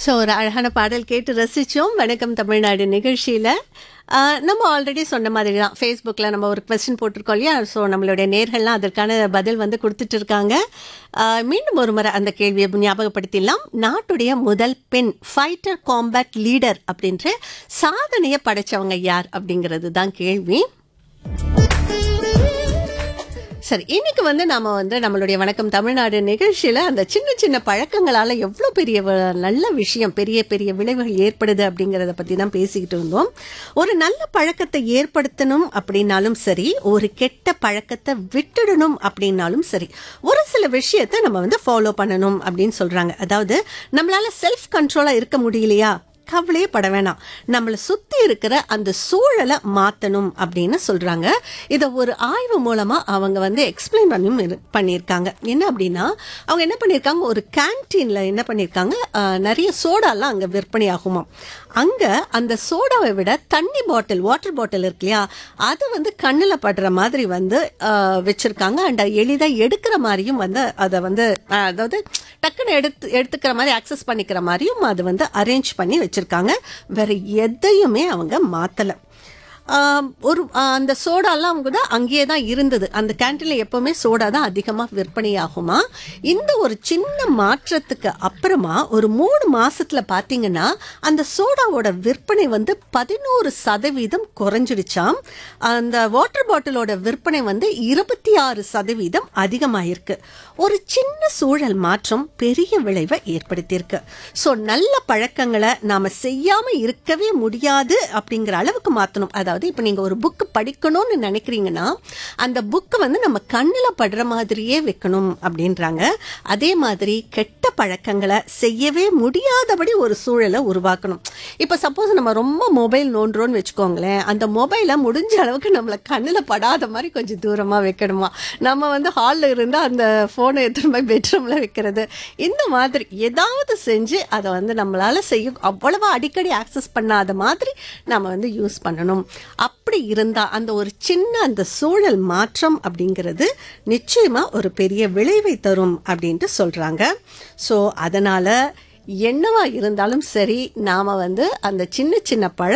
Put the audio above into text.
so ஒரு அழகான பாடல் கேட்டு ரசித்தோம் வணக்கம் தமிழ்நாடு நிகழ்ச்சியில் நம்ம ஆல்ரெடி சொன்ன மாதிரி தான் ஃபேஸ்புக்கில் நம்ம ஒரு கொஸ்டின் போட்டிருக்கோம் இல்லையா ஸோ நம்மளுடைய நேர்கள்லாம் அதற்கான பதில் வந்து கொடுத்துட்டு இருக்காங்க ஆஹ் மீண்டும் ஒரு முறை அந்த கேள்வியை ஞாபகப்படுத்திடலாம் நாட்டுடைய முதல் பெண் ஃபைட்டர் காம்பேட் லீடர் அப்படின்ற சாதனையை படைச்சவங்க யார் அப்படிங்கிறது தான் கேள்வி சரி இன்னைக்கு வந்து நாம வந்து நம்மளுடைய வணக்கம் தமிழ்நாடு நிகழ்ச்சியில அந்த சின்ன சின்ன பழக்கங்களால எவ்வளோ பெரிய வ- நல்ல விஷயம் பெரிய பெரிய விளைவுகள் ஏற்படுது அப்படிங்கறத பத்தி தான் பேசிக்கிட்டு இருந்தோம் ஒரு நல்ல பழக்கத்தை ஏற்படுத்தணும் அப்படின்னாலும் சரி ஒரு கெட்ட பழக்கத்தை விட்டுடணும் அப்படின்னாலும் சரி ஒரு சில விஷயத்தை நம்ம வந்து ஃபாலோ பண்ணணும் அப்படின்னு சொல்றாங்க அதாவது நம்மளால செல்ஃப் கண்ட்ரோலா இருக்க முடியலையா கவலையே பட வேணாம் நம்மளை சுத்தி இருக்கிற அந்த சூழலை மாத்தணும் அப்படின்னு சொல்றாங்க இதை ஒரு ஆய்வு மூலமா அவங்க வந்து எக்ஸ்பிளைன் பண்ணியும் இரு- பண்ணியிருக்காங்க என்ன அப்படின்னா அவங்க என்ன பண்ணியிருக்காங்க ஒரு கேன்டீன்ல என்ன பண்ணியிருக்காங்க ஆஹ், நிறைய சோடாலாம் அங்க விற்பனை ஆகுமாம் அங்க அந்த சோடாவை விட தண்ணி பாட்டில் வாட்டர் பாட்டில் இருக்கு இல்லையா அது வந்து கண்ணுல படுற மாதிரி வந்து ஆஹ், வச்சிருக்காங்க அண்ட் எளிதா எடுக்கிற மாதிரியும் வந்து அதை வந்து ஆஹ், அதாவது டக்குன்னு எடுத்து எடுத்துக்கிற மாதிரி அக்சஸ் பண்ணிக்கிற மாதிரியும் அது வந்து அரேஞ்ச் பண்ணி வச்சிருக்காங்க வேற எதையுமே அவங்க மாத்தல ஆம், ஒரு ஆ, அந்த சோடாலாம் கூட அங்கேயே தான் இருந்தது அந்த கேன்டீன்ல எப்பவுமே சோடா தான் அதிகமாக விற்பனை ஆகுமா இந்த ஒரு சின்ன மாற்றத்துக்கு அப்புறமா ஒரு மூணு மாசத்துல பாத்தீங்கன்னா அந்த சோடாவோட விற்பனை வந்து பதினோரு சதவீதம் குறைஞ்சிடுச்சாம் அந்த வாட்டர் பாட்டிலோட விற்பனை வந்து இருபத்தி ஆறு சதவீதம் அதிகமாயிருக்கு ஒரு சின்ன சூழல் மாற்றம் பெரிய விளைவை ஏற்படுத்தியிருக்கு ஸோ நல்ல பழக்கங்களை நாம செய்யாம இருக்கவே முடியாது அப்படிங்கிற அளவுக்கு மாத்தணும் அதாவது இப்போ நீங்க ஒரு புக் படிக்கணும்னு நினைக்கிறீங்கன்னா அந்த புக்கை வந்து நம்ம கண்ணில் படுற மாதிரியே வைக்கணும் அப்படின்றாங்க அதே மாதிரி கெட்ட பழக்கங்களை செய்யவே முடியாதபடி ஒரு சூழலை உருவாக்கணும் இப்போ சப்போஸ் நம்ம ரொம்ப மொபைல் நோண்டுறோம்னு வச்சுக்கோங்களேன் அந்த மொபைலை முடிஞ்ச அளவுக்கு நம்மளை கண்ணில் படாத மாதிரி கொஞ்சம் தூரமாக வைக்கணுமா நம்ம வந்து ஹாலில் இருந்தால் அந்த ஃபோனை எடுத்துகிட்டு போய் பெட்ரூமில் வைக்கிறது இந்த மாதிரி ஏதாவது செஞ்சு அதை வந்து நம்மளால் செய்ய அவ்வளவா அடிக்கடி ஆக்சஸ் பண்ணாத மாதிரி நம்ம வந்து யூஸ் பண்ணணும் அப்படி இருந்தால் அந்த ஒரு சின்ன அந்த சூழல் மாற்றம் அப்படிங்கிறது நிச்சயமாக ஒரு பெரிய விளைவை தரும் அப்படின்ட்டு சொல்கிறாங்க ஸோ அதனால் என்னவா இருந்தாலும் சரி நாம் வந்து அந்த சின்ன சின்ன பழ